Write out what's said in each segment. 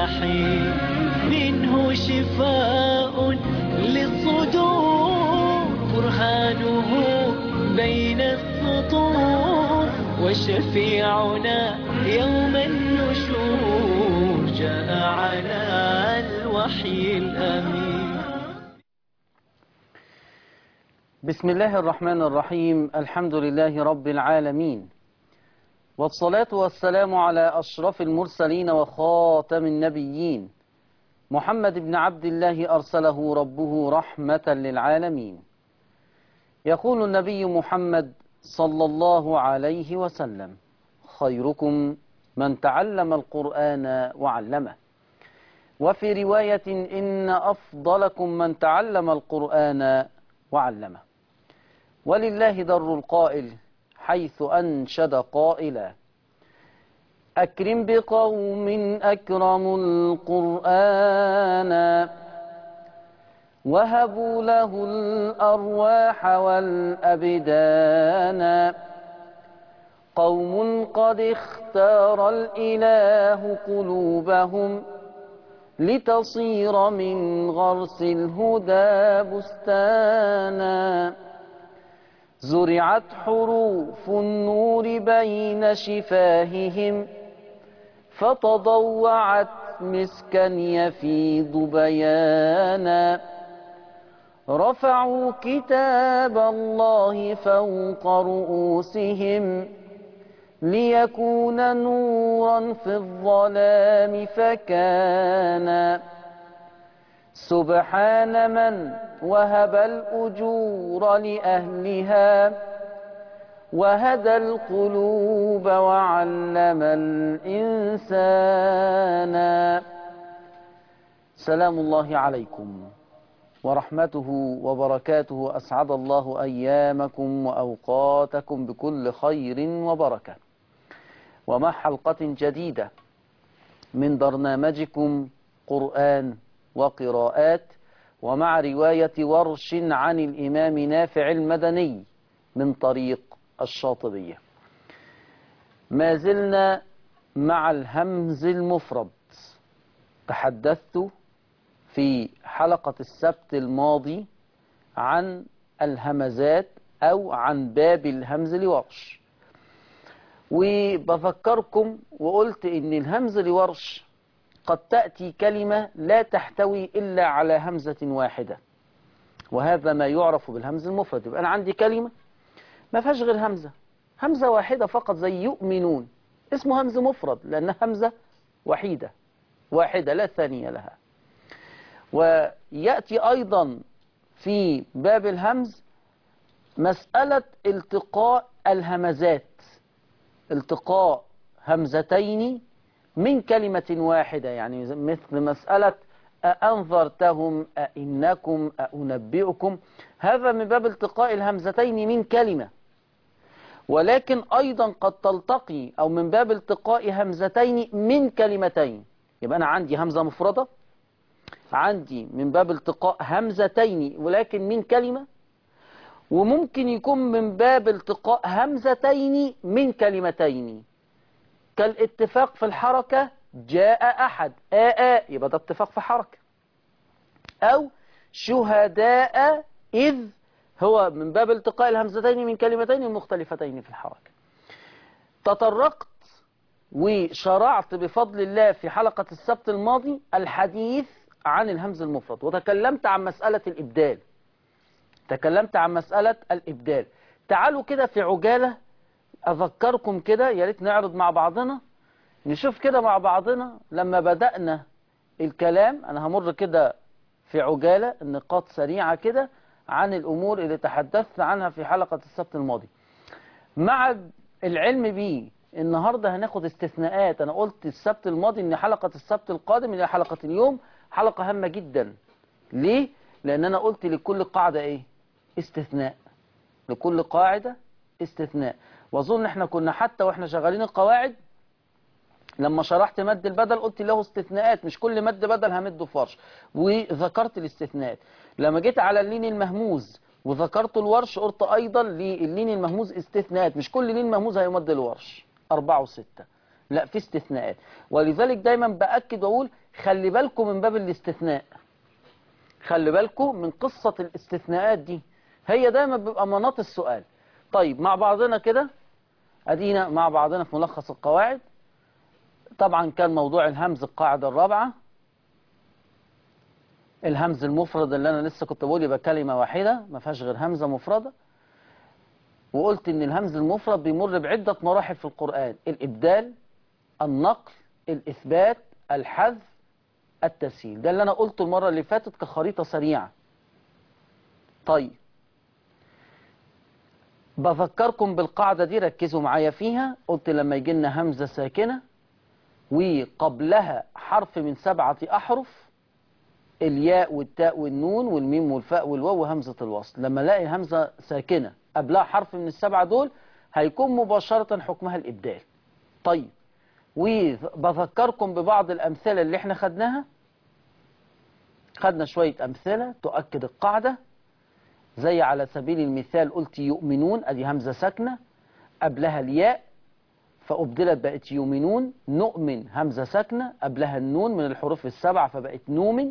الرحيم منه شفاء للصدور برهانه بين السطور وشفيعنا يوم النشور جاء على الوحي الأمين بسم الله الرحمن الرحيم الحمد لله رب العالمين والصلاة والسلام على أشرف المرسلين وخاتم النبيين محمد بن عبد الله أرسله ربه رحمة للعالمين يقول النبي محمد صلى الله عليه وسلم خيركم من تعلم القرآن وعلمه وفي رواية إن أفضلكم من تعلم القرآن وعلمه ولله در القائل حيث أنشد قائلا أكرم بقوم أكرموا القرآن وهبوا له الأرواح والأبدان قوم قد اختار الإله قلوبهم لتصير من غرس الهدى بستانا زرعت حروف النور بين شفاههم فتضوعت مسكا يفيض بيانا رفعوا كتاب الله فوق رؤوسهم ليكون نورا في الظلام فكان سبحان من وهب الأجور لأهلها وهدى القلوب وعلم الإنسان سلام الله عليكم ورحمته وبركاته أسعد الله أيامكم وأوقاتكم بكل خير وبركة ومع حلقة جديدة من برنامجكم قرآن وقراءات ومع رواية ورش عن الإمام نافع المدني من طريق الشاطبية ما زلنا مع الهمز المفرد تحدثت في حلقة السبت الماضي عن الهمزات أو عن باب الهمز لورش وبفكركم وقلت إن الهمز لورش قد تأتي كلمة لا تحتوي إلا على همزة واحدة وهذا ما يعرف بالهمز المفرد يبقى أنا عندي كلمة ما فيهاش غير همزة همزة واحدة فقط زي يؤمنون اسمه همز مفرد لأنها همزة وحيدة واحدة لا ثانية لها ويأتي أيضا في باب الهمز مسألة التقاء الهمزات التقاء همزتين من كلمة واحدة يعني مثل مسألة أأنظرتهم أئنكم أأنبئكم هذا من باب التقاء الهمزتين من كلمة ولكن أيضا قد تلتقي أو من باب التقاء همزتين من كلمتين يبقى أنا عندي همزة مفردة عندي من باب التقاء همزتين ولكن من كلمة وممكن يكون من باب التقاء همزتين من كلمتين كالاتفاق في الحركة جاء أحد آآ يبقى ده اتفاق في حركة أو شهداء إذ هو من باب التقاء الهمزتين من كلمتين مختلفتين في الحركة تطرقت وشرعت بفضل الله في حلقة السبت الماضي الحديث عن الهمز المفرد وتكلمت عن مسألة الإبدال تكلمت عن مسألة الإبدال تعالوا كده في عجالة أذكركم كده يا ريت نعرض مع بعضنا نشوف كده مع بعضنا لما بدأنا الكلام أنا همر كده في عجالة النقاط سريعة كده عن الأمور اللي تحدثت عنها في حلقة السبت الماضي مع العلم بيه النهاردة هناخد استثناءات أنا قلت السبت الماضي إن حلقة السبت القادم اللي هي حلقة اليوم حلقة هامة جدا ليه؟ لأن أنا قلت لكل قاعدة إيه؟ استثناء لكل قاعدة استثناء وأظن إحنا كنا حتى وإحنا شغالين القواعد لما شرحت مد البدل قلت له استثناءات مش كل مد بدل همده فرش وذكرت الاستثناءات لما جيت على اللين المهموز وذكرت الورش قلت أيضا للين المهموز استثناءات مش كل لين مهموز هيمد الورش أربعة وستة لا في استثناءات ولذلك دايما بأكد وأقول خلي بالكم من باب الاستثناء خلي بالكم من قصة الاستثناءات دي هي دايما بيبقى مناط السؤال طيب مع بعضنا كده أدينا مع بعضنا في ملخص القواعد طبعا كان موضوع الهمز القاعدة الرابعة الهمز المفرد اللي أنا لسه كنت بقول يبقى كلمة واحدة ما فيهاش غير همزة مفردة وقلت إن الهمز المفرد بيمر بعدة مراحل في القرآن الإبدال النقل الإثبات الحذف التسهيل ده اللي أنا قلته المرة اللي فاتت كخريطة سريعة طيب بذكركم بالقاعدة دي ركزوا معايا فيها قلت لما يجي لنا همزة ساكنة وقبلها حرف من سبعة أحرف الياء والتاء والنون والميم والفاء والواو وهمزة الوصل لما الاقي همزة ساكنة قبلها حرف من السبعة دول هيكون مباشرة حكمها الإبدال طيب وبذكركم ببعض الأمثلة اللي احنا خدناها خدنا شوية أمثلة تؤكد القاعدة زي على سبيل المثال قلت يؤمنون ادي همزة ساكنة قبلها الياء فأبدلت بقت يؤمنون نؤمن همزة ساكنة قبلها النون من الحروف السبعة فبقت نومن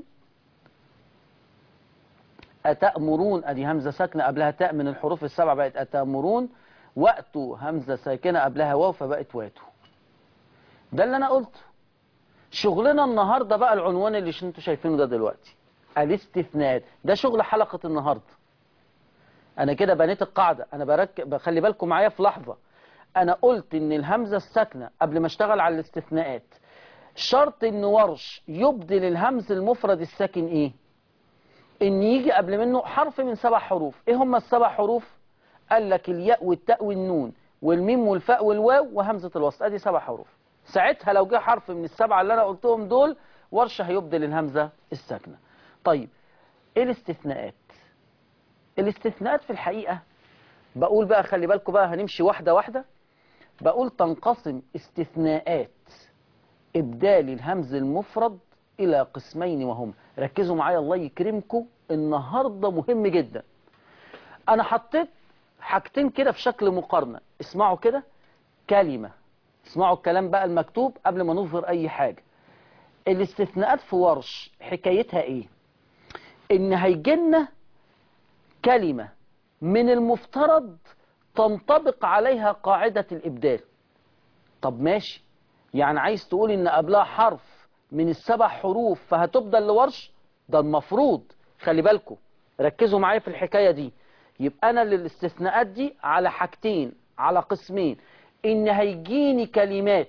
أتأمرون ادي همزة ساكنة قبلها تاء من الحروف السبعة بقت أتأمرون وقتوا همزة ساكنة قبلها واو فبقت واتوا ده اللي أنا قلته شغلنا النهاردة بقى العنوان اللي انتوا شايفينه ده دلوقتي الاستثناءات ده شغل حلقة النهاردة انا كده بنيت القاعدة انا برك... بخلي بالكم معايا في لحظة انا قلت ان الهمزة الساكنة قبل ما اشتغل على الاستثناءات شرط ان ورش يبدل الهمز المفرد الساكن ايه ان يجي قبل منه حرف من سبع حروف ايه هم السبع حروف قال لك الياء والتاء والنون والميم والفاء والواو وهمزة الوسط ادي سبع حروف ساعتها لو جه حرف من السبعة اللي انا قلتهم دول ورش هيبدل الهمزة الساكنة طيب ايه الاستثناءات الاستثناءات في الحقيقة بقول بقى خلي بالكم بقى هنمشي واحدة واحدة بقول تنقسم استثناءات إبدال الهمز المفرد إلى قسمين وهم ركزوا معايا الله يكرمكم النهاردة مهم جدا أنا حطيت حاجتين كده في شكل مقارنة اسمعوا كده كلمة اسمعوا الكلام بقى المكتوب قبل ما نظهر أي حاجة الاستثناءات في ورش حكايتها إيه إن هيجينا كلمة من المفترض تنطبق عليها قاعدة الإبدال طب ماشي يعني عايز تقول إن قبلها حرف من السبع حروف فهتبدل لورش ده المفروض خلي بالكم ركزوا معايا في الحكاية دي يبقى أنا للاستثناءات دي على حاجتين على قسمين إن هيجيني كلمات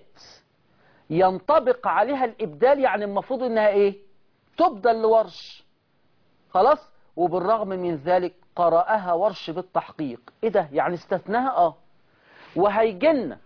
ينطبق عليها الإبدال يعني المفروض إنها إيه تبدل لورش خلاص وبالرغم من ذلك قرأها ورش بالتحقيق ايه ده يعني استثناها اه وهيجن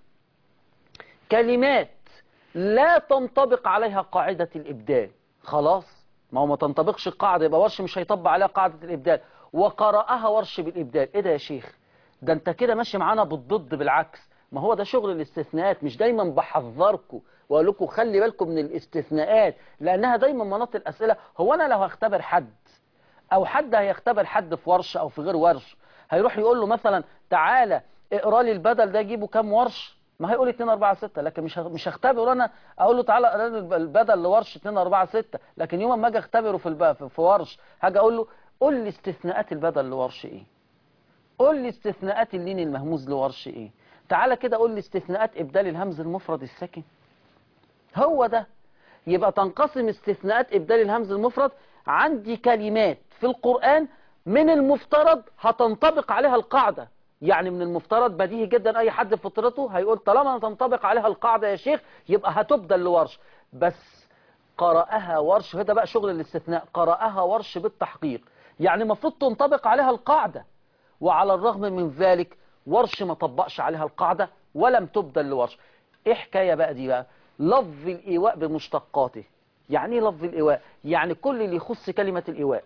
كلمات لا تنطبق عليها قاعدة الإبدال خلاص ما هو ما تنطبقش القاعدة يبقى ورش مش هيطبق عليها قاعدة الإبدال وقرأها ورش بالإبدال ايه ده يا شيخ ده انت كده ماشي معانا بالضد بالعكس ما هو ده شغل الاستثناءات مش دايما بحذركم واقول لكم خلي بالكم من الاستثناءات لانها دايما مناط الاسئله هو انا لو هختبر حد او حد هيختبر حد في ورش او في غير ورش هيروح يقول له مثلا تعالى اقرا لي البدل ده اجيبه كام ورش ما هيقول 2 4 6 لكن مش مش هختبره انا اقول له تعالى اقرا لي البدل لورش 2 4 6 لكن يوم ما اجي اختبره في الب... في ورش هاجي اقول له قول لي استثناءات البدل لورش ايه قول لي استثناءات اللين المهموز لورش ايه تعالى كده قول لي استثناءات ابدال الهمز المفرد الساكن هو ده يبقى تنقسم استثناءات ابدال الهمز المفرد عندي كلمات في القرآن من المفترض هتنطبق عليها القاعدة يعني من المفترض بديهي جدا أي حد في فطرته هيقول طالما تنطبق عليها القاعدة يا شيخ يبقى هتبدل لورش بس قرأها ورش هذا بقى شغل الاستثناء قرأها ورش بالتحقيق يعني المفروض تنطبق عليها القاعدة وعلى الرغم من ذلك ورش ما طبقش عليها القاعدة ولم تبدل لورش ايه حكاية بقى دي بقى لفظ الإيواء بمشتقاته يعني ايه لفظ الإيواء يعني كل اللي يخص كلمة الإيواء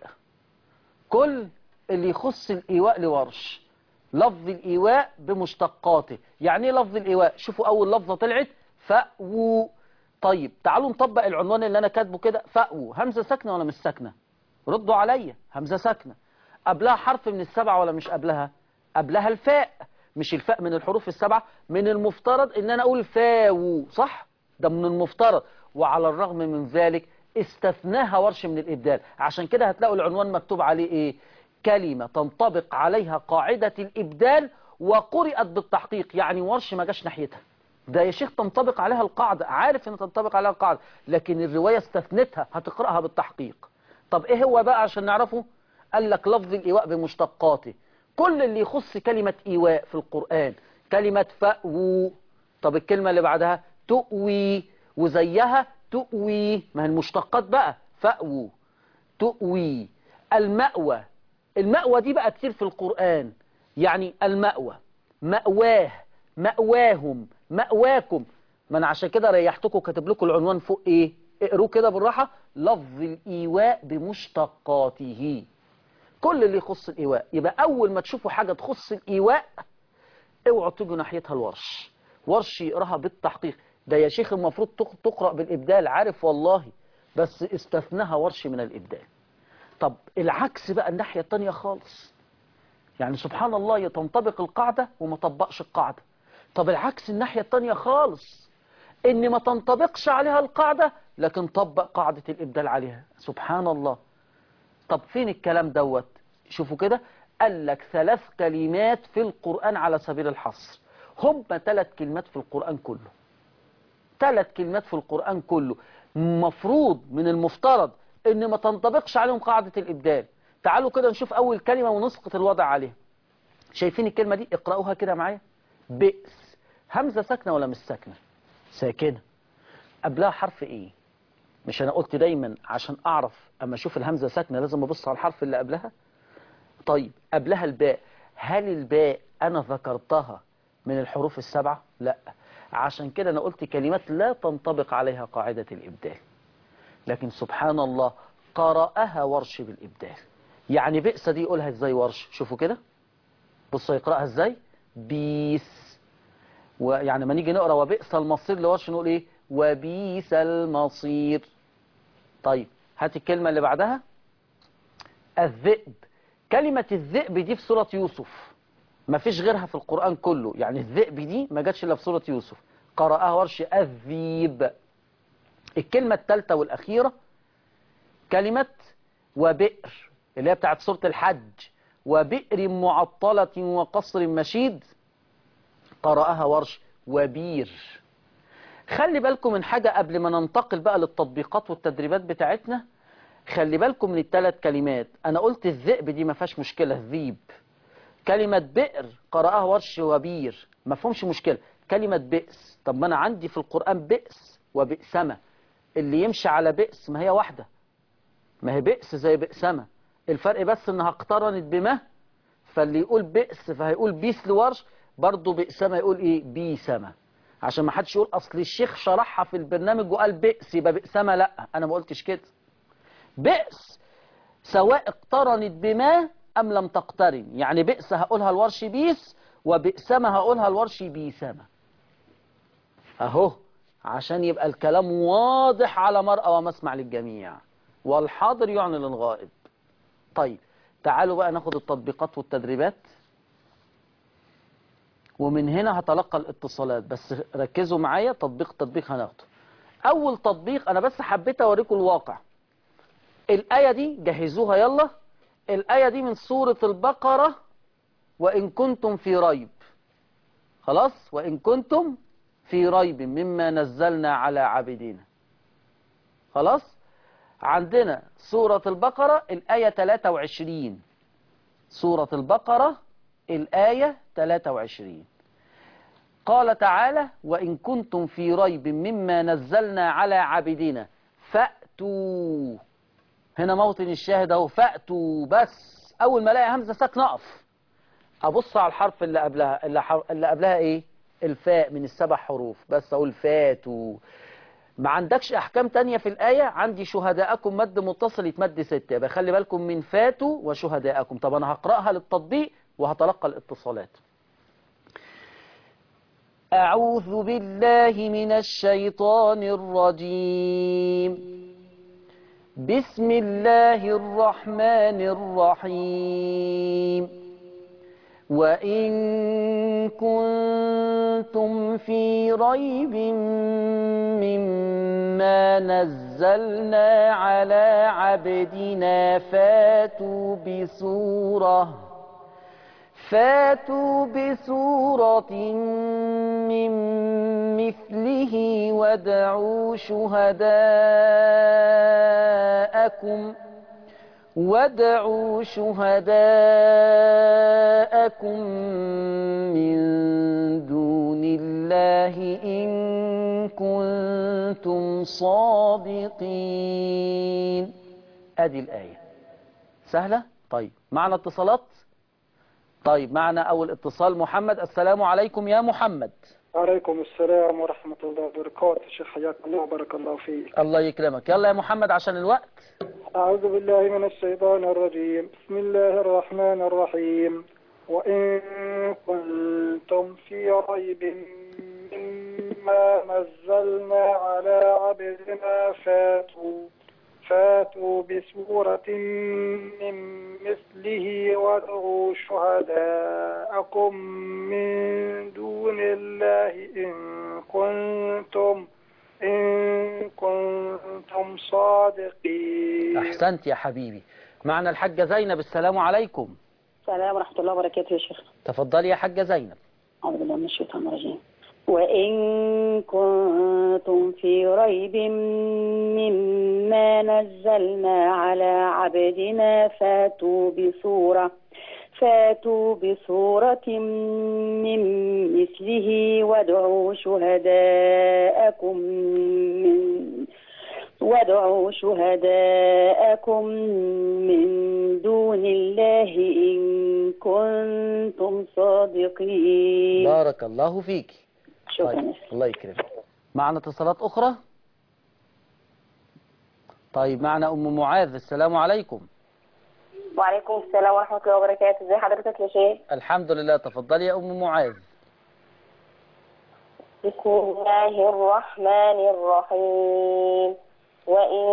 كل اللي يخص الإيواء لورش لفظ الإيواء بمشتقاته يعني ايه لفظ الإيواء شوفوا أول لفظة طلعت فأو طيب تعالوا نطبق العنوان اللي أنا كاتبه كده فأو همزة ساكنة ولا مش ساكنة ردوا عليا همزة ساكنة قبلها حرف من السبعة ولا مش قبلها قبلها الفاء مش الفاء من الحروف السبعة من المفترض ان انا اقول فاو صح ده من المفترض وعلى الرغم من ذلك استثناها ورش من الابدال عشان كده هتلاقوا العنوان مكتوب عليه ايه كلمة تنطبق عليها قاعدة الابدال وقرئت بالتحقيق يعني ورش ما جاش ناحيتها ده يا شيخ تنطبق عليها القاعدة عارف ان تنطبق عليها القاعدة لكن الرواية استثنتها هتقرأها بالتحقيق طب ايه هو بقى عشان نعرفه قال لك لفظ الإيواء بمشتقاته كل اللي يخص كلمة إيواء في القرآن كلمة فأو طب الكلمة اللي بعدها تؤوي وزيها تؤوي ما هي المشتقات بقى فأو تؤوي المأوى المأوى دي بقى كتير في القرآن يعني المأوى مأواه مأواهم مأواكم ما انا عشان كده ريحتكم كاتب لكم العنوان فوق ايه اقروه كده بالراحة لفظ الإيواء بمشتقاته كل اللي يخص الإيواء يبقى أول ما تشوفوا حاجة تخص الإيواء اوعوا تيجوا ناحيتها الورش ورش يقراها بالتحقيق ده يا شيخ المفروض تق- تقرأ بالإبدال عارف والله بس استثناها ورش من الإبدال طب العكس بقى الناحية التانية خالص يعني سبحان الله تنطبق القاعدة وما طبقش القاعدة طب العكس الناحية التانية خالص ان ما تنطبقش عليها القاعدة لكن طبق قاعدة الإبدال عليها سبحان الله طب فين الكلام دوت شوفوا كده قال لك ثلاث كلمات في القرآن على سبيل الحصر هم ثلاث كلمات في القرآن كله ثلاث كلمات في القرآن كله مفروض من المفترض ان ما تنطبقش عليهم قاعدة الإبدال تعالوا كده نشوف أول كلمة ونسقط الوضع عليها شايفين الكلمة دي اقرأوها كده معايا بئس همزة ساكنة ولا مش ساكنة ساكنة قبلها حرف ايه مش انا قلت دايما عشان اعرف اما اشوف الهمزة ساكنة لازم ابص على الحرف اللي قبلها طيب قبلها الباء هل الباء انا ذكرتها من الحروف السبعة لا عشان كده انا قلت كلمات لا تنطبق عليها قاعدة الابدال لكن سبحان الله قرأها ورش بالابدال يعني بئس دي يقولها ازاي ورش شوفوا كده بصوا يقرأها ازاي بيس ويعني ما نيجي نقرأ وبئس المصير لورش نقول ايه وبيس المصير طيب هات الكلمة اللي بعدها الذئب كلمة الذئب دي في سورة يوسف ما فيش غيرها في القرآن كله يعني الذئب دي ما جاتش إلا في سورة يوسف قرأها ورش الذيب الكلمة الثالثة والأخيرة كلمة وبئر اللي هي بتاعت سورة الحج وبئر معطلة وقصر مشيد قرأها ورش وبير خلي بالكم من حاجة قبل ما ننتقل بقى للتطبيقات والتدريبات بتاعتنا خلي بالكم من الثلاث كلمات أنا قلت الذئب دي ما فيهاش مشكلة الذيب كلمة بئر قرأها ورش وبير ما فهمش مشكلة كلمة بئس طب ما أنا عندي في القرآن بئس وبئسمة اللي يمشي على بئس ما هي واحدة ما هي بئس زي بئسمة الفرق بس انها اقترنت بما فاللي يقول بئس فهيقول بيس لورش برضه بئسمة يقول ايه بيسمة عشان ما حدش يقول اصل الشيخ شرحها في البرنامج وقال بئس يبقى بئسمة لا انا ما قلتش كده بئس سواء اقترنت بما ام لم تقترن يعني بئس هقولها الورش بيس وبئسمة هقولها الورش بيسمة اهو عشان يبقى الكلام واضح على مرأى ومسمع للجميع والحاضر يعني للغائب طيب تعالوا بقى ناخد التطبيقات والتدريبات ومن هنا هتلقى الاتصالات بس ركزوا معايا تطبيق تطبيق هناخده اول تطبيق انا بس حبيت اوريكم الواقع الآية دي جهزوها يلا الآية دي من سورة البقرة وإن كنتم في ريب خلاص وإن كنتم في ريب مما نزلنا على عبدنا خلاص عندنا سورة البقرة الآية 23 سورة البقرة الآية 23 قال تعالى وإن كنتم في ريب مما نزلنا على عبدنا فأتوا هنا موطن الشاهد اهو فأتوا بس أول ما الاقي همزة ساكنة أقف أبص على الحرف اللي قبلها اللي, حر... اللي قبلها إيه الفاء من السبع حروف بس أقول فاتوا ما عندكش أحكام تانية في الآية عندي شهداءكم مد متصل يتمد ستة يبقى خلي بالكم من فاتوا وشهداءكم طب أنا هقرأها للتطبيق وهتلقى الاتصالات أعوذ بالله من الشيطان الرجيم بسم الله الرحمن الرحيم وإن كنتم في ريب مما نزلنا على عبدنا فاتوا بسورة فاتوا بسورة من مثله وادعوا شهداءكم وادعوا شهداءكم من دون الله إن كنتم صادقين أدي الآية سهلة؟ طيب معنا اتصالات؟ طيب معنا أول اتصال محمد السلام عليكم يا محمد عليكم السلام ورحمة الله وبركاته شيخ حياك الله وبارك الله فيك الله يكرمك يلا يا محمد عشان الوقت أعوذ بالله من الشيطان الرجيم بسم الله الرحمن الرحيم وإن كنتم في ريب مما نزلنا على عبدنا فاتوا فاتوا بسورة من مثله وادعوا شهداءكم من دون الله إن كنتم إن كنتم صادقين أحسنت يا حبيبي معنا الحاجة زينب السلام عليكم السلام ورحمة الله وبركاته يا شيخ تفضلي يا حاجة زينب أعوذ بالله من الشيطان الرجيم وإن كنتم في ريب مما نزلنا على عبدنا فاتوا بسورة فاتوا بسورة من مثله وادعوا شهداءكم من وادعوا شهداءكم من دون الله إن كنتم صادقين بارك الله فيك شكرا طيب. الله يكرمك معنا اتصالات أخرى طيب معنا أم معاذ السلام عليكم وعليكم السلام ورحمة الله وبركاته ازي حضرتك يا شيخ الحمد لله تفضلي يا أم معاذ بسم الله الرحمن الرحيم وإن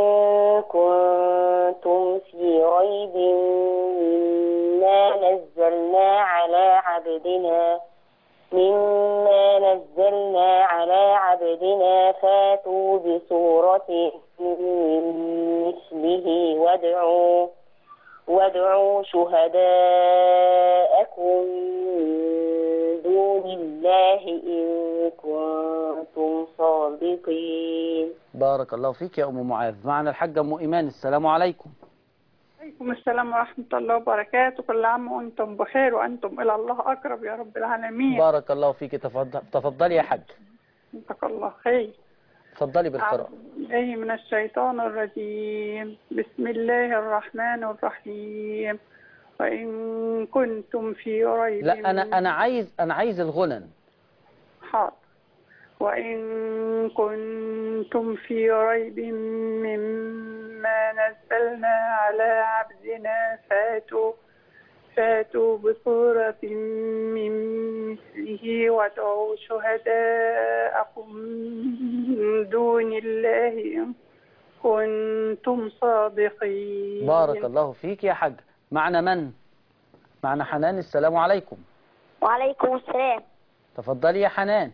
كنتم في ريب مما نزلنا على عبدنا مما نزلنا على عبدنا فاتوا بسورة من مثله وادعوا وادعوا شهداءكم من دون الله إن كنتم صادقين بارك الله فيك يا أم معاذ معنا الحاجة أم إيمان السلام عليكم عليكم السلام ورحمة الله وبركاته كل عام وأنتم بخير وأنتم إلى الله أقرب يا رب العالمين بارك الله فيك تفضل تفضلي يا حاج جزاك الله خير تفضلي بالقراءة أعوذ بالله من الشيطان الرجيم بسم الله الرحمن الرحيم وإن كنتم في ريب لا أنا أنا عايز أنا عايز الغنن حاضر وإن كنتم في ريب مما نزلنا على عبدنا فاتوا فاتوا بصورة من مثله وادعوا شهداءكم من دون الله إن كنتم صادقين بارك الله فيك يا حاج معنا من معنا حنان السلام عليكم وعليكم السلام تفضلي يا حنان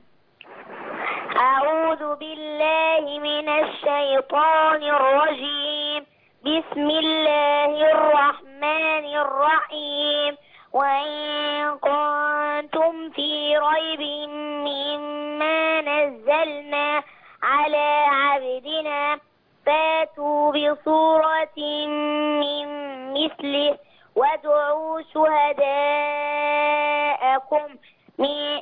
أعوذ بالله من الشيطان الرجيم بسم الله الرحمن الرحيم وإن كنتم في ريب مما نزلنا على عبدنا فاتوا بصورة من مثله وادعوا شهداءكم من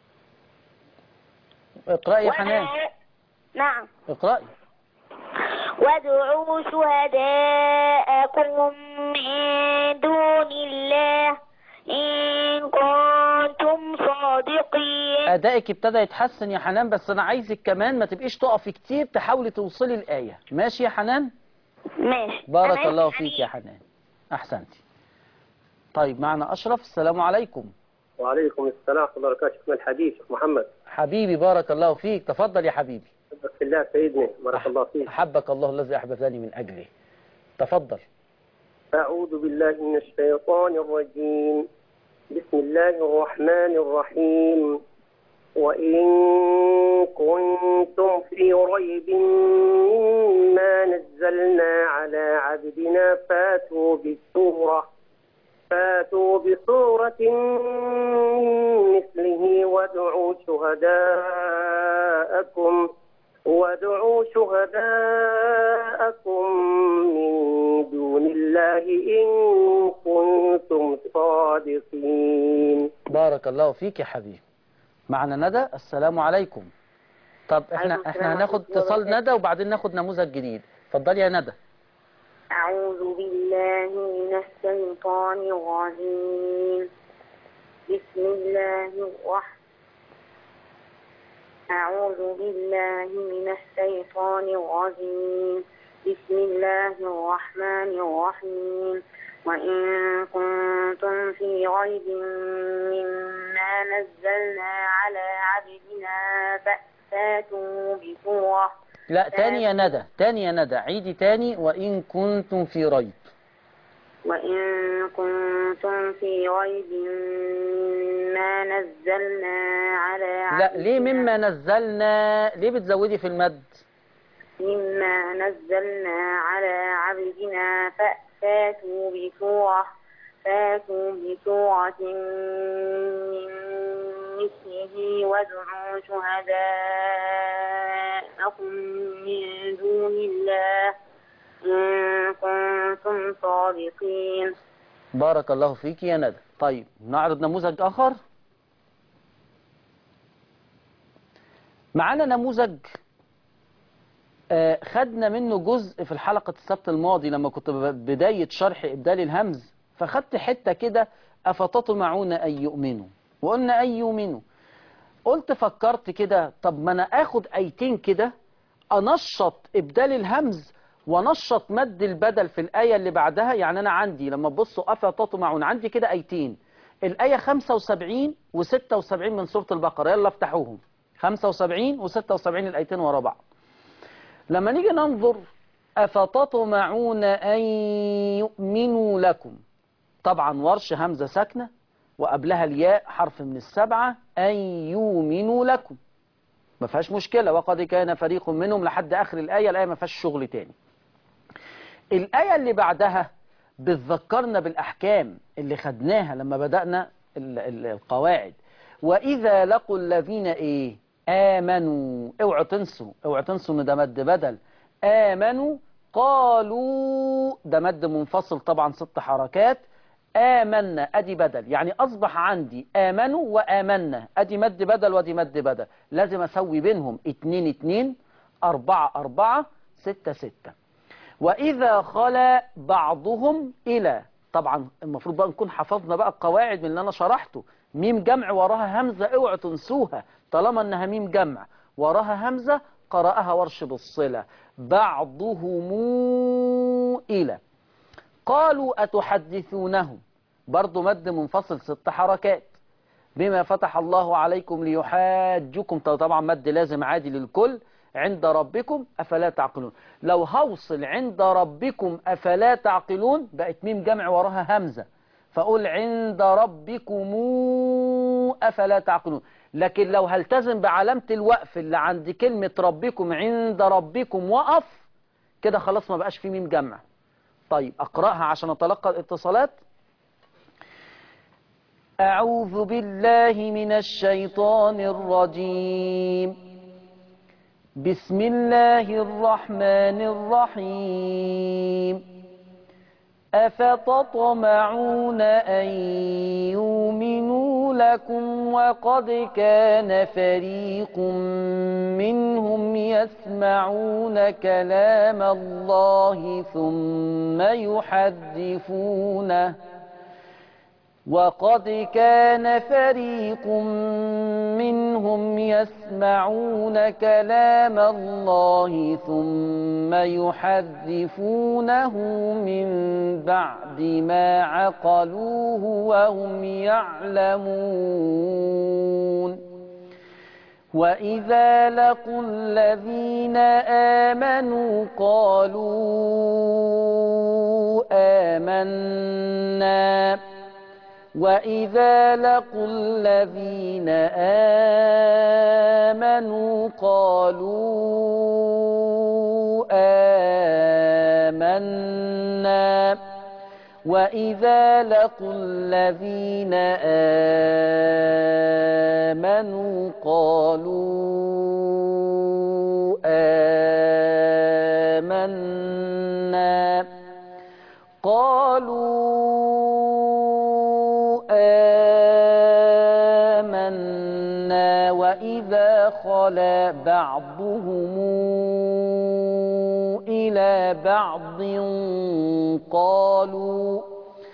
اقرأي يا حنان نعم اقرأي وادعوا شهداءكم من دون الله إن كنتم صادقين أدائك ابتدى يتحسن يا حنان بس أنا عايزك كمان ما تبقيش تقفي كتير تحاولي توصلي الآية ماشي يا حنان ماشي بارك أنا الله يعني فيك يا حنان أحسنتي طيب معنا أشرف السلام عليكم وعليكم السلام ورحمة الله وبركاته شيخنا الحديث شيخ محمد حبيبي بارك الله فيك تفضل يا حبيبي أحبك في الله سيدنا بارك الله فيك أحبك الله الذي أحببتني من أجله تفضل أعوذ بالله من الشيطان الرجيم بسم الله الرحمن الرحيم وإن كنتم في ريب مما نزلنا على عبدنا فاتوا بسورة فاتوا بسورة من مثله وادعوا شهداءكم وادعوا شهداءكم من دون الله إن كنتم صادقين بارك الله فيك يا حبيبي معنا ندى السلام عليكم طب احنا عليكم احنا السلام هناخد ورحمة الله اتصال وبركاته. ندى وبعدين ناخد نموذج جديد اتفضلي يا ندى أعوذ بالله من الشيطان الرجيم بسم الله الرحمن أعوذ بالله من الشيطان الرجيم بسم الله الرحمن الرحيم وإن كنتم في ريب مما نزلنا على عبدنا فأتوا بسورة لا تاني يا ندى تاني يا ندى عيدي تاني وإن كنتم في ريب وإن كنتم في ريب مما نزلنا على لا ليه عبدنا- مما نزلنا ليه بتزودي في المد مما نزلنا على عبدنا ف- فاتوا بسورة فاتوا بسورة من مثله وادعوا شهداءكم من دون الله إن كنتم صادقين بارك الله فيك يا ندى طيب نعرض نموذج آخر معانا نموذج آه، خدنا منه جزء في الحلقة السبت الماضي لما كنت ب- بداية شرح إبدال الهمز فخدت حتة كده أفتطمعون أن يؤمنوا وقلنا أن يؤمنوا قلت فكرت كده طب ما أنا آخد أيتين كده أنشط إبدال الهمز ونشط مد البدل في الآية اللي بعدها يعني أنا عندي لما تبصوا أفتطمعون عندي كده أيتين الآية 75 و76 من سورة البقرة يلا افتحوهم 75 و76 الآيتين ورا بعض لما نيجي ننظر أفتطمعون أن يؤمنوا لكم طبعا ورش همزة ساكنة وقبلها الياء حرف من السبعة أن يؤمنوا لكم ما فيهاش مشكلة وقد كان فريق منهم لحد آخر الآية الآية ما فيهاش شغل تاني الآية اللي بعدها بتذكرنا بالأحكام اللي خدناها لما بدأنا ال- ال- القواعد وإذا لقوا الذين إيه آمنوا اوعوا تنسوا اوعوا تنسوا إن ده مد بدل آمنوا قالوا ده مد منفصل طبعا ست حركات آمنا أدي بدل يعني أصبح عندي آمنوا وآمنا أدي مد بدل ودي مد بدل لازم أسوي بينهم اتنين اتنين أربعة أربعة ستة ستة وإذا خلا بعضهم إلى طبعا المفروض بقى نكون حفظنا بقى القواعد من اللي أنا شرحته ميم جمع وراها همزة اوعوا تنسوها طالما إنها ميم جمع وراها همزة قرأها ورش بالصلة بعضهم إلى قالوا أتحدثونهم برضو مد منفصل ست حركات بما فتح الله عليكم ليحاجكم طبعا مد لازم عادي للكل عند ربكم أفلا تعقلون لو هوصل عند ربكم أفلا تعقلون بقت ميم جمع وراها همزة فقول عند ربكم أفلا تعقلون لكن لو هلتزم بعلامة الوقف اللي عند كلمة ربكم عند ربكم وقف كده خلاص ما بقاش في ميم جمع طيب أقرأها عشان أتلقى الاتصالات أعوذ بالله من الشيطان الرجيم بسم الله الرحمن الرحيم أفتطمعون أن يؤمنوا لكم وقد كان فريق منهم يسمعون كلام الله ثم يحرفونه وقد كان فريق منهم يسمعون كلام الله ثم يحرفونه من بعد ما عقلوه وهم يعلمون وإذا لقوا الذين آمنوا قالوا آمنا وإذا لقوا الذين آمنوا قالوا آمنا وإذا لقوا الذين آمنوا قالوا آمنا قالوا آمنا وإذا خلا بعضهم إلى بعض قالوا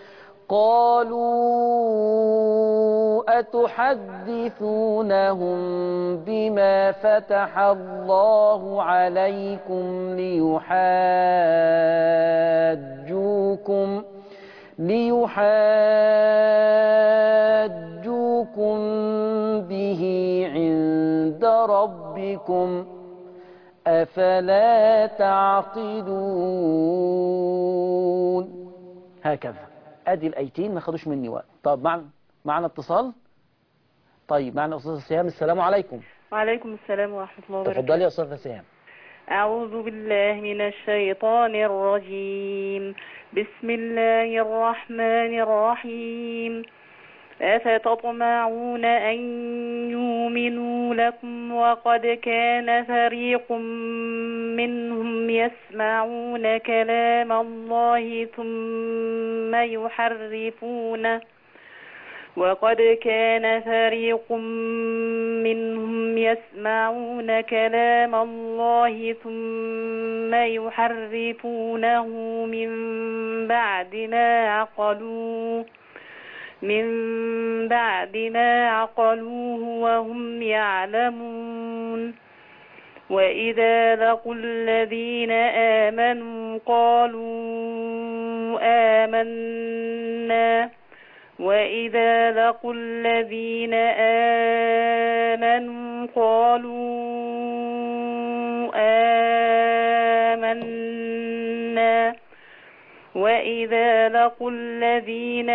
قالوا أتحدثونهم بما فتح الله عليكم ليحاجوكم ليحاجوكم به عند ربكم أفلا تعقلون هكذا ادي الايتين ما خدوش مني وقت طب معنا معنا اتصال طيب معنا استاذه سهام السلام عليكم وعليكم السلام ورحمة الله وبركاته تفضلي يا استاذه سهام أعوذ بالله من الشيطان الرجيم بسم الله الرحمن الرحيم أفتطمعون أن يؤمنوا لكم وقد كان فريق منهم يسمعون كلام الله ثم يحرفونه وقد كان فريق منهم يسمعون كلام الله ثم يحرفونه من بعد ما عقلوه من بعد ما عقلوه وهم يعلمون وإذا لقوا الذين آمنوا قالوا آمنا وإذا لقوا الذين آمنوا قالوا آمنا وإذا لقوا الذين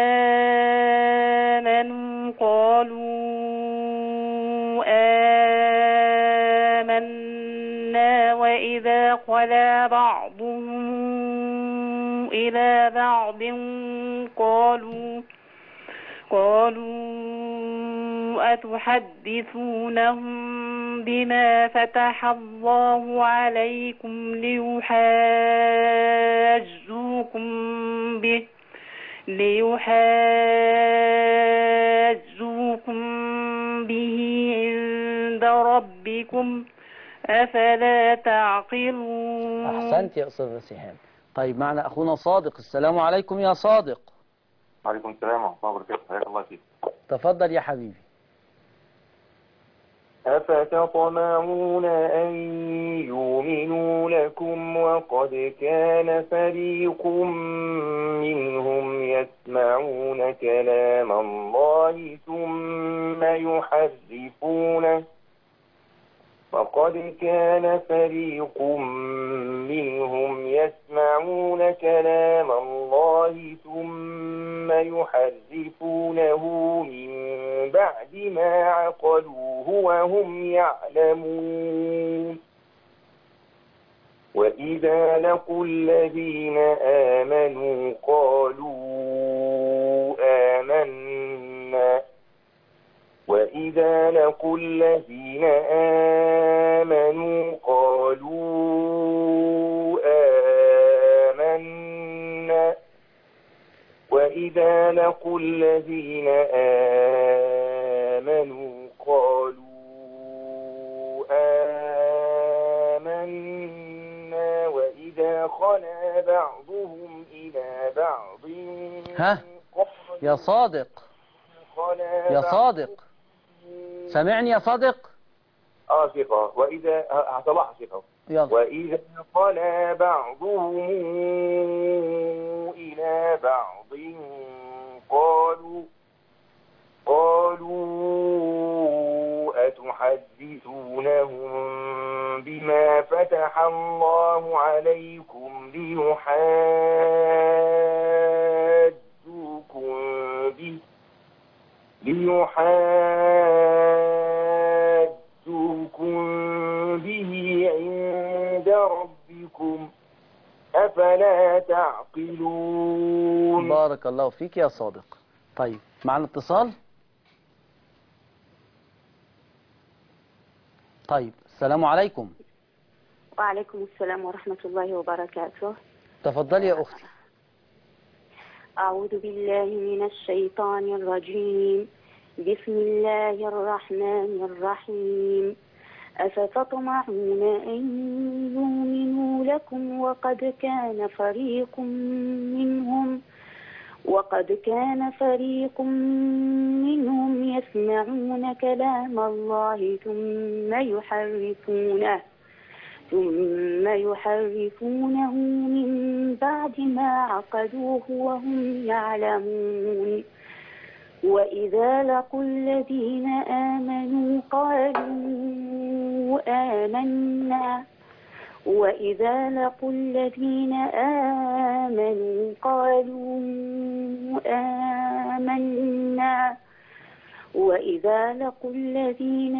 آمنوا قالوا آمنا وإذا خلا بعضهم إلى بعض قالوا قالوا أتحدثونهم بما فتح الله عليكم ليحاجوكم به ليحاجوكم به عند ربكم أفلا تعقلون احسنت يا استاذه سهام طيب معنا اخونا صادق السلام عليكم يا صادق وعليكم السلام ورحمة الله وبركاته حياك الله فيك تفضل يا حبيبي أفتطمعون أن يؤمنوا لكم وقد كان فريق منهم يسمعون كلام الله ثم يحرفونه وقد كان فريق منهم يسمعون كلام الله ثم يحرفونه من بعد ما عقلوه وهم يعلمون وإذا لقوا الذين آمنوا قالوا آمنا وإذا لقوا الذين آمنوا قالوا آمنا وإذا لقوا الذين آمنوا قالوا آمنا وإذا خلا بعضهم إلى بعض ها يا صادق خلا يا بعض- صادق سامعني يا صادق اه شيخة وإذا هصلحها شيخة يلا وإذا خلا بعضهم إلى بعض قالوا قالوا أتحدثونهم بما فتح الله عليكم ليحاجوكم به حاجوكم به عند ربكم أفلا تعقلون بارك الله فيك يا صادق طيب معنا اتصال طيب السلام عليكم وعليكم السلام ورحمة الله وبركاته تفضلي يا أختي أعوذ بالله من الشيطان الرجيم بسم الله الرحمن الرحيم أفتطمعون أن يؤمنوا لكم وقد كان فريق منهم وقد كان فريق منهم يسمعون كلام الله ثم يحرفونه ثم يحرفونه من بعد ما عقدوه وهم يعلمون وإذا لقوا الذين آمنوا قالوا آمنا وإذا لقوا الذين آمنوا قالوا آمنا وإذا لقوا الذين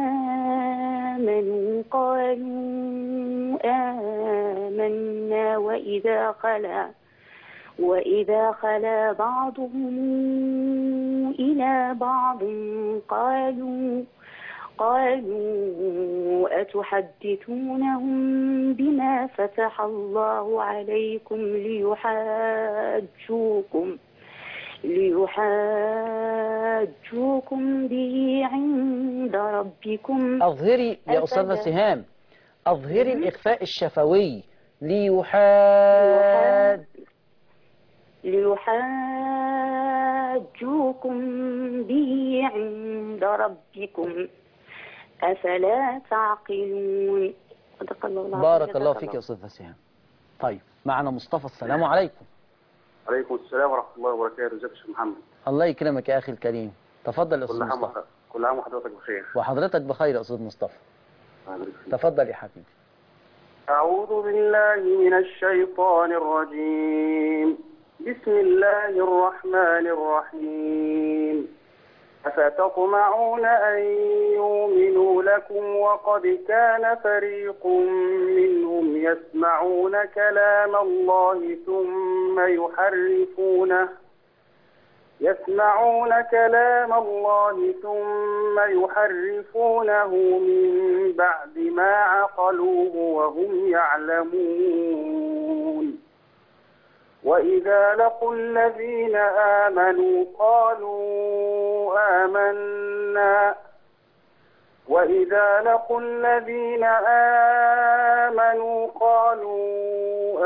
آمنوا قالوا آمنا وإذا خلا وإذا خلا بعضهم إلى بعض قالوا قالوا أتحدثونهم بما فتح الله عليكم ليحاجوكم ليحاجوكم به عند ربكم أظهري يا أستاذة أفلا- سهام أظهري الإخفاء الشفوي ليحاج ليحاجوكم به عند ربكم أفلا تعقلون صدق الله العظيم بارك الله جزاك فيك يا أستاذة سهام طيب معنا مصطفى السلام عليكم عليكم السلام ورحمة الله وبركاته ازيك يا شيخ محمد الله يكرمك يا أخي الكريم تفضل يا كل أستاذ عام مصطفى وح- كل عام وحضرتك بخير وحضرتك بخير يا أستاذ مصطفى الله يبارك فيك. تفضل يا حبيبي أعوذ بالله من الشيطان الرجيم بسم الله الرحمن الرحيم أفتطمعون أن يؤمنوا لكم وقد كان فريق منهم يسمعون كلام الله ثم يحرفونه يسمعون كلام الله ثم يحرفونه من بعد ما عقلوه وهم يعلمون وإذا لقوا الذين آمنوا قالوا آمنا وإذا لقوا الذين آمنوا قالوا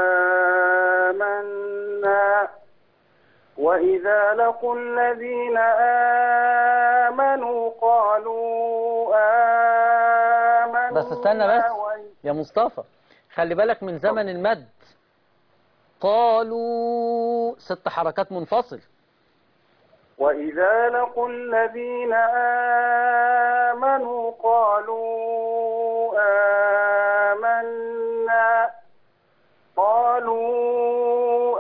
آمنا وإذا لقوا الذين آمنوا قالوا آمنا بس استنى بس يا مصطفى خلي بالك من زمن المد قالوا ست حركات منفصل وإذا لقوا الذين آمنوا قالوا آمنا قالوا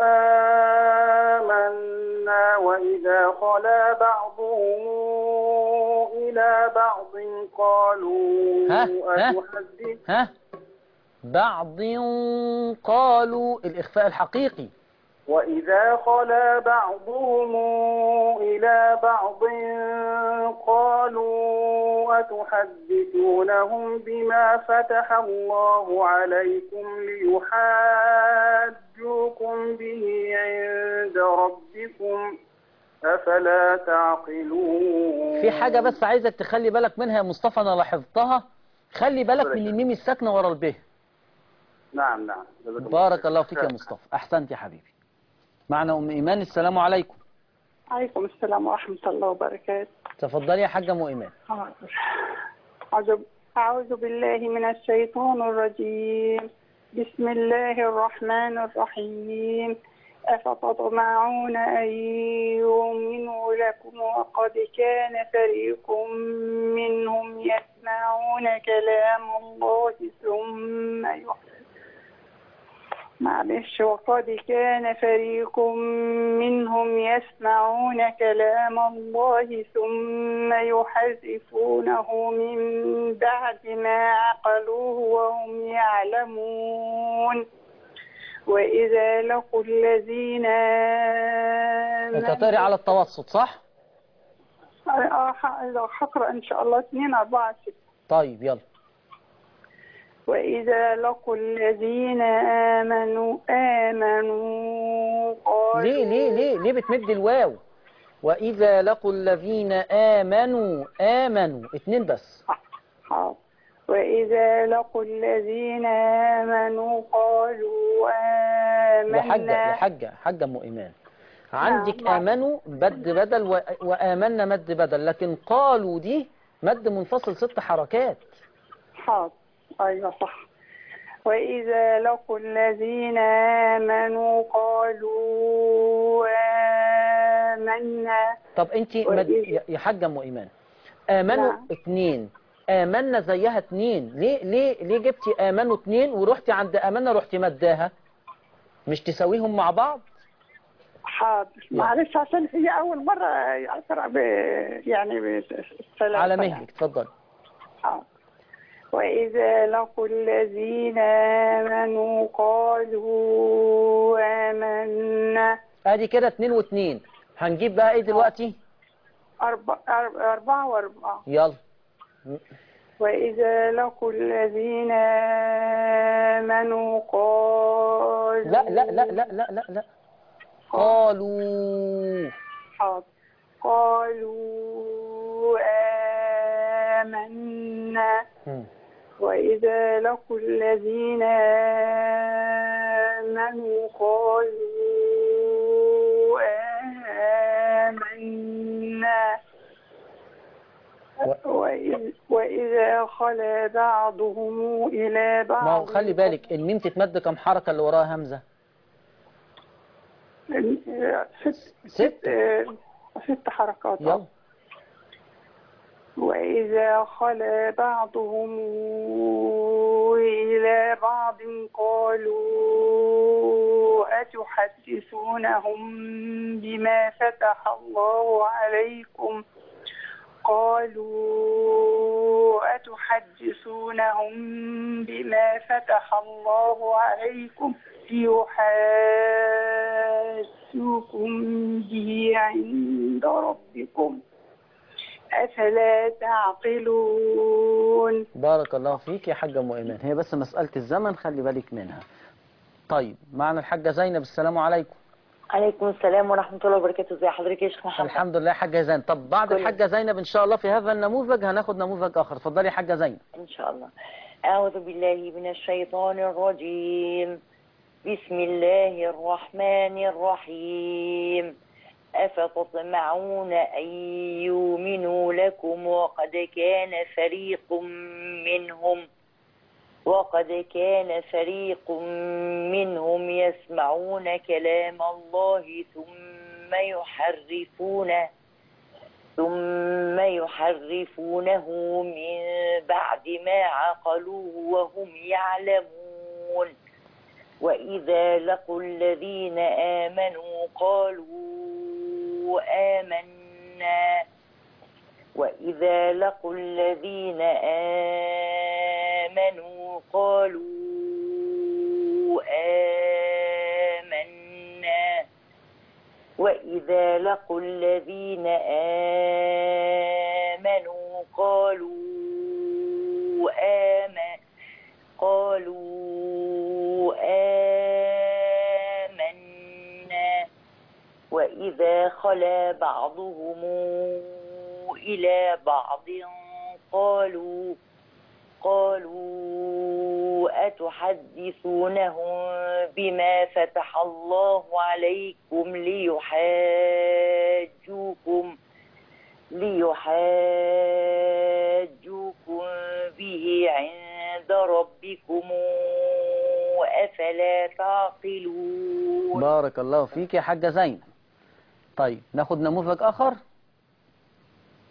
آمنا وإذا خلا بعضهم إلى بعض قالوا ها؟ ها؟ أتحدث ها بعض قالوا الإخفاء الحقيقي وإذا خلا بعضهم إلى بعض قالوا أتحدثونهم بما فتح الله عليكم ليحاجوكم به عند ربكم أفلا تعقلون في حاجة بس عايزك تخلي بالك منها يا مصطفى أنا لاحظتها خلي بالك من الميم الساكنة ورا الب نعم نعم جزاك الله بارك الله فيك يا مصطفى أحسنت يا حبيبي معنا أم إيمان السلام عليكم عليكم السلام ورحمة الله وبركاته تفضلي يا حاجة أم إيمان أعوذ أعوذ بالله من الشيطان الرجيم بسم الله الرحمن الرحيم أفتطمعون أن يؤمنوا لكم وقد كان فريق منهم يسمعون كلام الله ثم يحرف معلش وقد كان فريق منهم يسمعون كلام الله ثم يحرفونه من بعد ما عقلوه وهم يعلمون وإذا لقوا الذين انت تقري على التوسط صح آه، هقرأ إن شاء الله 2 4 6 طيب يلا وإذا لقوا الذين آمنوا آمنوا قالوا ليه ليه ليه ليه بتمد الواو وإذا لقوا الذين آمنوا آمنوا اتنين بس حاضر. وإذا لقوا الذين آمنوا قالوا يا حاجة يا آمنا حاجة حاجة أم إيمان عندك نعم. آمنوا مد بدل و- وآمنا مد بدل لكن قالوا دي مد منفصل ست حركات حاضر أيوة صح وإذا لقوا الذين آمنوا قالوا آمنا طب انت مد... يا يا حاجة أم إيمان آمنوا نعم. اتنين آمنا زيها اتنين ليه ليه ليه جبتي آمنوا اتنين ورحتي عند آمنا رحتي مداها مش تساويهم مع بعض حاضر معلش عشان هي أول مرة أقرأ ب... يعني بالثلاثة على يعني. مهلك اتفضل حاضر. وإذا لقوا الذين آمنوا قالوا آمنا ادي كده اتنين واتنين هنجيب بقى ايه دلوقتي أربعة أربعة وأربعة يلا وإذا لقوا الذين آمنوا قالوا لا لا لا لا لا لا لا قالوا حاضر. قالوا آمنا مم. وإذا لقوا الذين آمنوا قالوا آمنا وإذ- وإذا خلا بعضهم إلى بعض ما هو خلي بالك الميم تتمد كم حركة اللي وراها همزة ست ست آه، ست حركات يلا وإذا خلا بعضهم إلى بعض قالوا أتحدثونهم بما فتح الله عليكم قالوا أتحدثونهم بما فتح الله عليكم ليحاجوكم به عند ربكم أفلا تعقلون بارك الله فيك يا حاجة أم إيمان هي بس مسألة الزمن خلي بالك منها طيب معنا الحاجة زينب السلام عليكم عليكم السلام ورحمة الله وبركاته ازي حضرتك يا شيخ محمد الحمد لله يا حاجة زينب طب بعد كل- الحاجة زينب إن شاء الله في هذا النموذج هناخد نموذج آخر اتفضلي يا حاجة زينب إن شاء الله أعوذ بالله من الشيطان الرجيم بسم الله الرحمن الرحيم أفتطمعون أن يؤمنوا لكم وقد كان فريق منهم وقد كان فريق منهم يسمعون كلام الله ثم يحرفونه ثم يحرفونه من بعد ما عقلوه وهم يعلمون وإذا لقوا الذين آمنوا قالوا آمنا وإذا لقوا الذين آمنوا قالوا آمنا وإذا لقوا الذين آمنوا قالوا آمن قالوا آمنا وإذا خلا بعضهم إلى بعض قالوا قالوا أتحدثونهم بما فتح الله عليكم ليحاجوكم ليحاجوكم به عند ربكم أفلا تعقلون بارك الله فيك يا حاجة زينب طيب ناخد نموذج آخر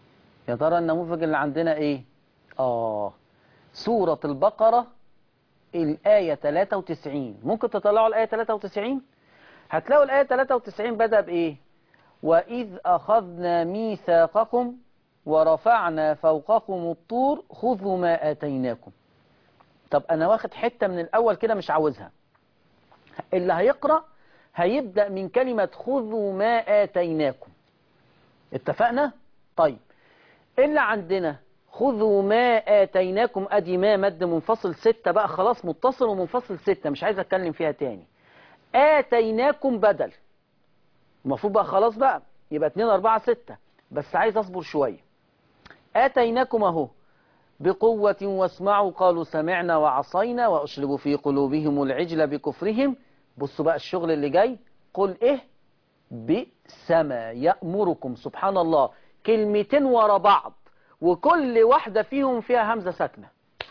يا ترى النموذج اللي عندنا إيه آه سورة البقرة الآية 93 ممكن تطلعوا الآية 93 هتلاقوا الآية 93 بدأ بإيه وإذ أخذنا ميثاقكم ورفعنا فوقكم الطور خذوا ما آتيناكم طب أنا واخد حتة من الأول كده مش عاوزها اللي هيقرأ هيبدأ من كلمة خذوا ما آتيناكم اتفقنا؟ طيب اللي عندنا خذوا ما آتيناكم أدي ما مد منفصل ستة بقى خلاص متصل ومنفصل ستة مش عايز أتكلم فيها تاني آتيناكم بدل المفروض بقى خلاص بقى يبقى 2 4 6 بس عايز أصبر شوية آتيناكم أهو بقوة واسمعوا قالوا سمعنا وعصينا وأشربوا في قلوبهم العجل بكفرهم بصوا بقى الشغل اللي جاي قل إيه بئس ما يأمركم سبحان الله كلمتين ورا بعض وكل واحدة فيهم فيها همزة ساكنة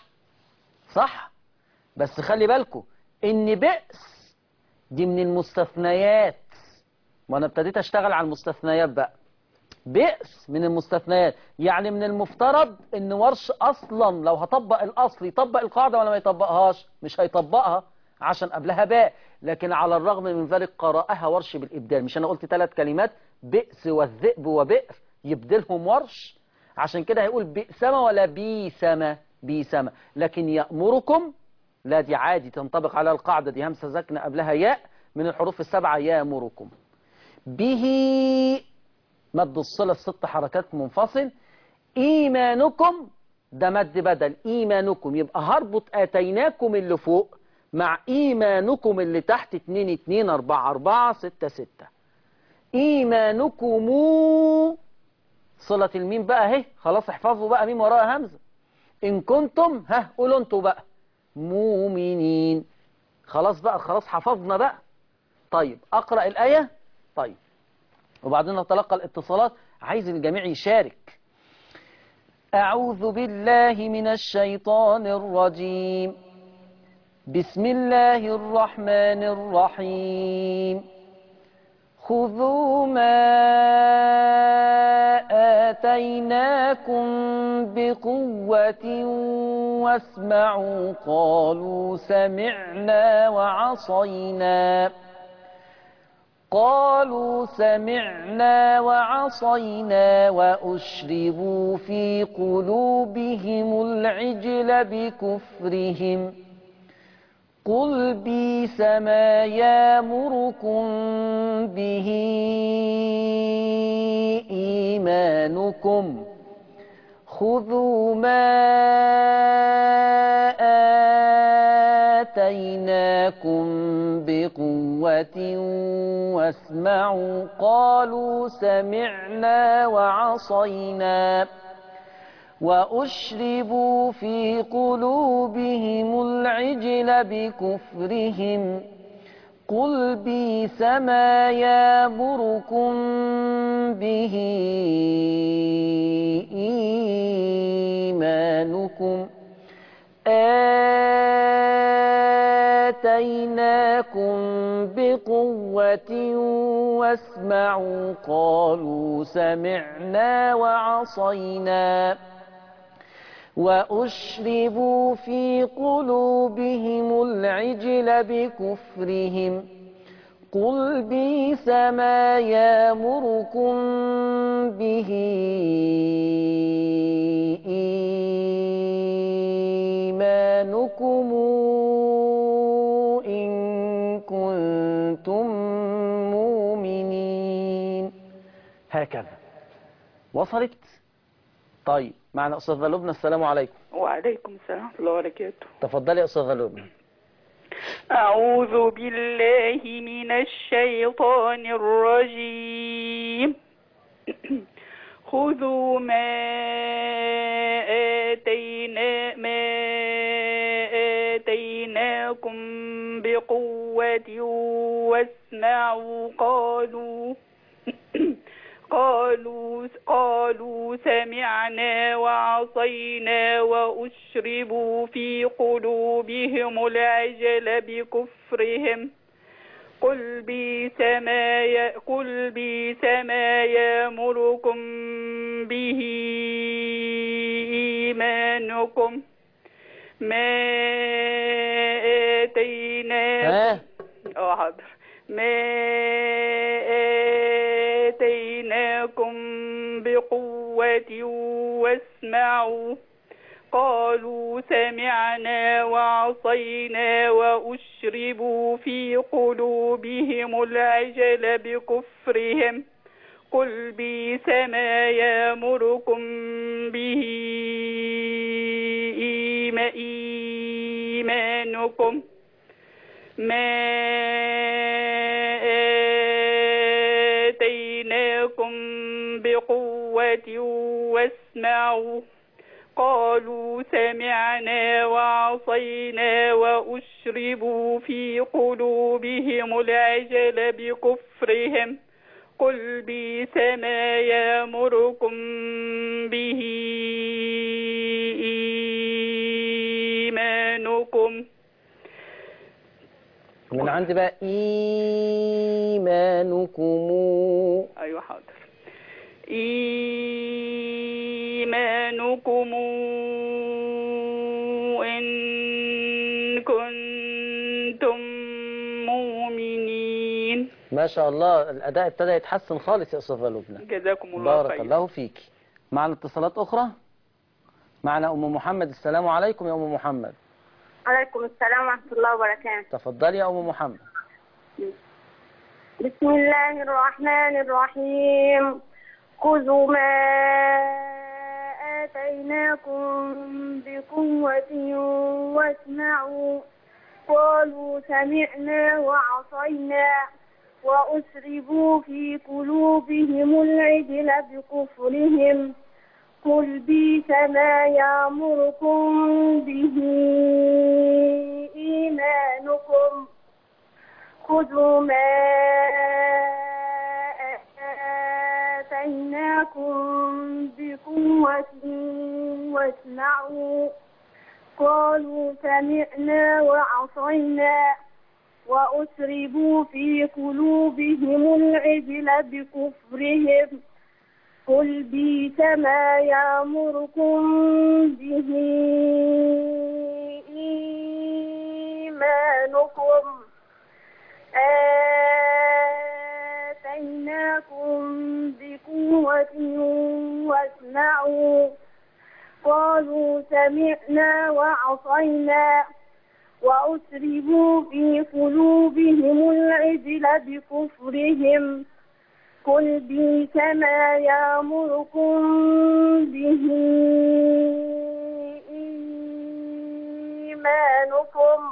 صح بس خلي بالكم ان بئس دي من المستثنيات وانا ابتديت اشتغل على المستثنيات بقى بئس من المستثنيات يعني من المفترض ان ورش اصلا لو هطبق الاصل يطبق القاعدة ولا ما يطبقهاش مش هيطبقها عشان قبلها باء لكن على الرغم من ذلك قرأها ورش بالإبدال مش أنا قلت ثلاث كلمات بئس والذئب وبئر يبدلهم ورش عشان كده هيقول بئسما ولا بيسما بيسما لكن يأمركم لا دي عادي تنطبق على القاعدة دي همسة ساكنة قبلها ياء من الحروف السبعة يأمركم به مد الصلة الست حركات منفصل إيمانكم ده مد بدل إيمانكم يبقى هربط آتيناكم اللي فوق مع إيمانكم اللي تحت 2 2 4 4 6 6 إيمانكم صلة الميم بقى اهي خلاص احفظوا بقى ميم وراء همزة إن كنتم ها قولوا انتوا بقى مؤمنين خلاص بقى خلاص حفظنا بقى طيب أقرأ الآية طيب وبعدين نتلقى الاتصالات عايز الجميع يشارك أعوذ بالله من الشيطان الرجيم بسم الله الرحمن الرحيم خذوا ما آتيناكم بقوة واسمعوا قالوا سمعنا وعصينا قالوا سمعنا وعصينا وأشربوا في قلوبهم العجل بكفرهم قل بيس ما يامركم به إيمانكم خذوا ما آتيناكم بقوة واسمعوا قالوا سمعنا وعصينا وأشربوا في قلوبهم العجل بكفرهم قل بيس ما يامركم به إيمانكم آتيناكم بقوة واسمعوا قالوا سمعنا وعصينا وأشربوا في قلوبهم العجل بكفرهم قل بيس ما يامركم به إيمانكم إن كنتم مؤمنين هكذا وصلت طيب معنا أستاذة لبنى السلام عليكم وعليكم السلام ورحمة الله وبركاته تفضلي يا أستاذة لبنى أعوذ بالله من الشيطان الرجيم خذوا ما آتينا ما آتيناكم بقوة واسمعوا قالوا قالوا قالوا سمعنا وعصينا وأشربوا في قلوبهم العجل بكفرهم قل بيس ما ي... قل بيس ما يأمركم به إيمانكم ما ما آتيناكم بقوة واسمعوا قالوا سمعنا وعصينا وأشربوا في قلوبهم العجل بكفرهم قل بيس ما يامركم به إيما- إيمانكم ما آتيناكم بقوة واسمعوا قالوا سمعنا وعصينا وأشربوا في قلوبهم العجل بكفرهم قل بيس ما يامركم به إيمانكم من عندي بقى إيمانكم أيوة حاضر إيمانكم إن كنتم مؤمنين ما شاء الله الأداء ابتدى يتحسن خالص يا أستاذة لبنى جزاكم الله بارك خير الله فيك معنا اتصالات أخرى معنا أم محمد السلام عليكم يا أم محمد عليكم السلام ورحمة الله وبركاته تفضلي يا أم محمد بسم الله الرحمن الرحيم خذوا ما آتيناكم بقوة واسمعوا قالوا سمعنا وعصينا وأسربوا في قلوبهم العجل بكفرهم قل بيس ما يأمركم به إيمانكم خذوا ما آتيناكم بقوة واسمعوا قالوا سمعنا وعصينا وأسربوا في قلوبهم العجل بكفرهم قل بيس ما يأمركم به إيمانكم آتيناكم بقوة واسمعوا قالوا سمعنا وعصينا وأسربوا في قلوبهم العجل بكفرهم قل بيس ما يأمركم به إيمانكم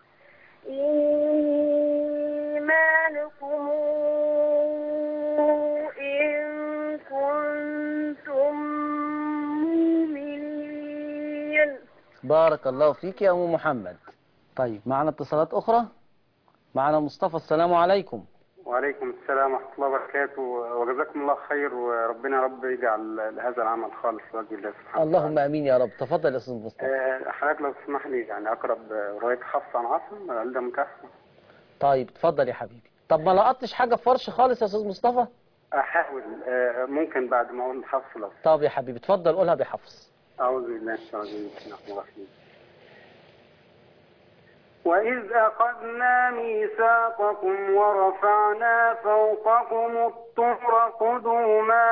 إيمانكم إن كنتم مؤمنين بارك الله فيك يا أم محمد طيب معنا اتصالات أخرى معنا مصطفى السلام عليكم وعليكم السلام ورحمة الله وبركاته وجزاكم الله خير وربنا يا رب يجعل هذا العمل خالص لوجه الله سبحانه اللهم آمين يا رب تفضل يا أستاذ مصطفى آه، حضرتك لو تسمح لي يعني أقرب رواية حفص عن عاصم هل ده متاح؟ طيب اتفضل يا حبيبي طب ما لقطتش حاجة في فرش خالص يا أستاذ مصطفى أحاول آه، ممكن بعد ما أقول حفص لو طب يا حبيبي اتفضل قولها بحفص أعوذ بالله من الشيطان الرجيم بسم الله الرحمن الرحيم وإذ أخذنا ميثاقكم ورفعنا فوقكم الطور خذوا ما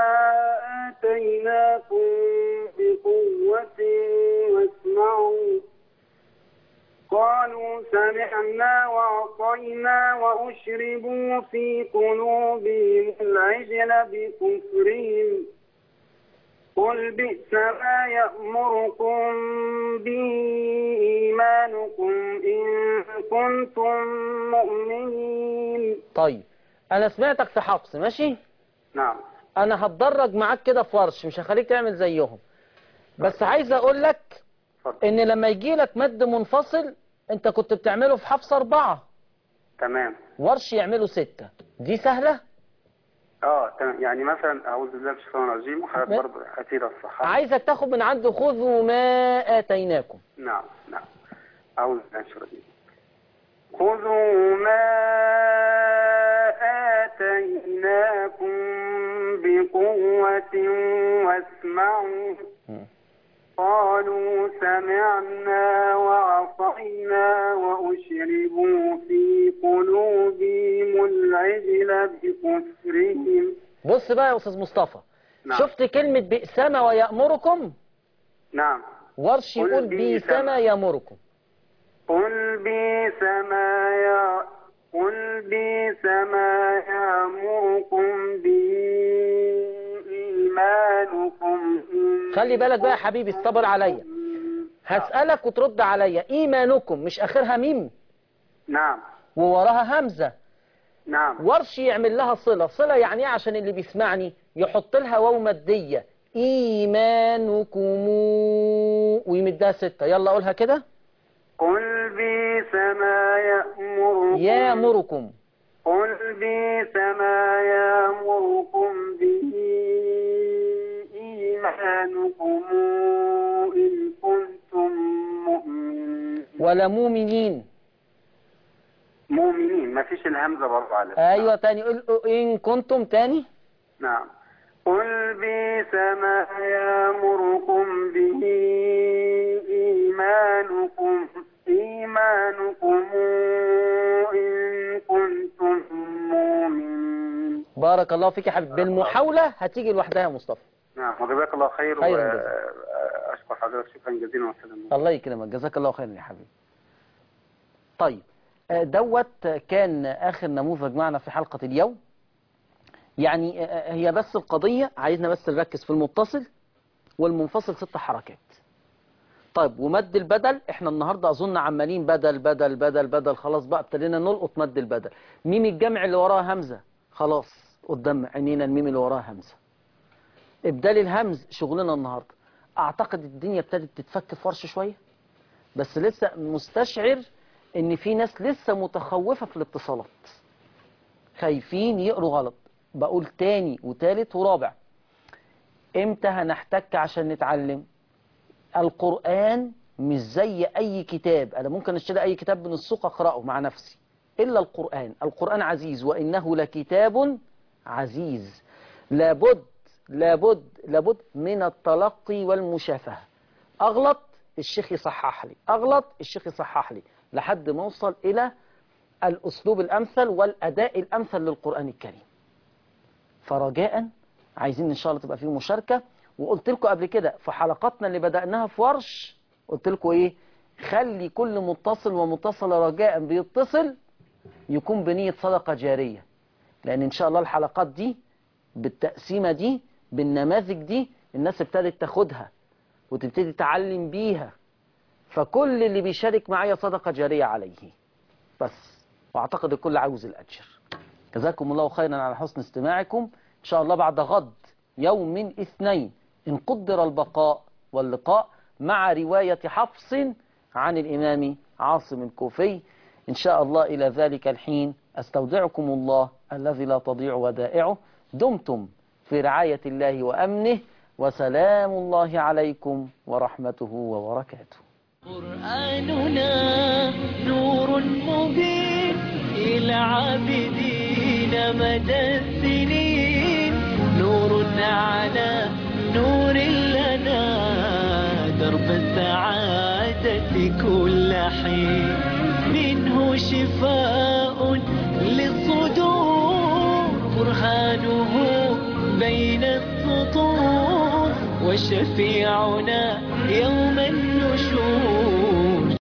آتيناكم بقوة واسمعوا قالوا سمعنا وعصينا وأشربوا في قلوبهم العجل بكفرهم قل بئس ما يأمركم به إيمانكم إن كنتم مؤمنين طيب أنا سمعتك في حفص ماشي نعم أنا هتدرج معاك كده في ورش مش هخليك تعمل زيهم بس عايز أقول لك إن لما يجي لك مد منفصل أنت كنت بتعمله في حفص أربعة تمام ورش يعملوا ستة دي سهلة اه تمام يعني مثلا أعوذ بالله من الشيطان الرجيم وحضرتك ب- برضه أتيت الصحابة عايزك تاخد من عنده خذوا ما آتيناكم نعم نعم أعوذ بالله من الشيطان الرجيم خذوا ما آتيناكم بقوة واسمعوا قالوا سمعنا وعصينا وعصينا وأشربوا في قلوبهم العجل بكفرهم بص بقى يا أستاذ مصطفى نعم. شفت كلمة بئسما ويأمركم نعم ورش قل يقول بئسما. بئسما يأمركم قل بئس ما يا قل بئس ما يأمركم به إيمانكم إن خلي بالك بقى يا حبيبي استبر عليا هسألك وترد عليا إيمانكم مش آخرها ميم نعم ووراها همزة نعم ورش يعمل لها صلة صلة يعني ايه عشان اللي بيسمعني يحط لها واو مادية إيمانكم ويمدها ستة يلا قولها كده قل بئس ما يأمركم يامركم قل بئس ما يأمركم به إيمانكم إن كنتم مؤمنين ولا مؤمنين مؤمنين ما فيش الهمزة برضه على ايوه تاني قول ان كنتم تاني نعم قل بئس ما يأمركم به إيمانكم إيمانكم إن كنتم مؤمنين بارك الله فيك يا حبيبي بالمحاولة هتيجي لوحدها يا مصطفى نعم وجزاك الله خير خيراً وأشكر حضرتك شكرا جزيلا والسلام الله يكرمك جزاك الله خيرا يا حبيبي طيب آه، دوت كان آخر نموذج معنا في حلقة اليوم يعني آه، هي بس القضية عايزنا بس نركز في المتصل والمنفصل ست حركات طيب ومد البدل احنا النهاردة اظن عمالين بدل بدل بدل بدل خلاص بقى ابتدينا نلقط مد البدل ميم الجمع اللي وراها همزة خلاص قدام عينينا الميم اللي وراها همزة ابدال الهمز شغلنا النهاردة اعتقد الدنيا ابتدت تتفك فرش شوية بس لسه مستشعر ان في ناس لسه متخوفة في الاتصالات خايفين يقروا غلط بقول تاني وتالت ورابع امتى هنحتك عشان نتعلم القرآن مش زي اي كتاب انا ممكن اشتري اي كتاب من السوق اقرأه مع نفسي الا القرآن القرآن عزيز وانه لكتاب عزيز لابد لابد لابد من التلقي والمشافهة اغلط الشيخ يصحح لي اغلط الشيخ يصحح لي لحد ما اوصل الى الاسلوب الامثل والاداء الامثل للقرآن الكريم فرجاء عايزين ان شاء الله تبقى فيه مشاركة وقلت لكم قبل كده في حلقاتنا اللي بدأناها في ورش قلت لكم ايه خلي كل متصل ومتصلة رجاء بيتصل يكون بنية صدقة جارية لان ان شاء الله الحلقات دي بالتقسيمة دي بالنماذج دي الناس ابتدت تاخدها وتبتدي تعلم بيها فكل اللي بيشارك معايا صدقة جارية عليه بس واعتقد الكل عاوز الاجر جزاكم الله خيرا على حسن استماعكم ان شاء الله بعد غد يوم من اثنين ان قدر البقاء واللقاء مع رواية حفص عن الامام عاصم الكوفي ان شاء الله الى ذلك الحين استودعكم الله الذي لا تضيع ودائعه دمتم في رعاية الله وامنه وسلام الله عليكم ورحمته وبركاته قرآننا نور مبين إلى عابدين مدى السنين نور على نور لنا درب السعادة كل حين منه شفاء للصدور برهانه بين السطور وشفيعنا يوم النشور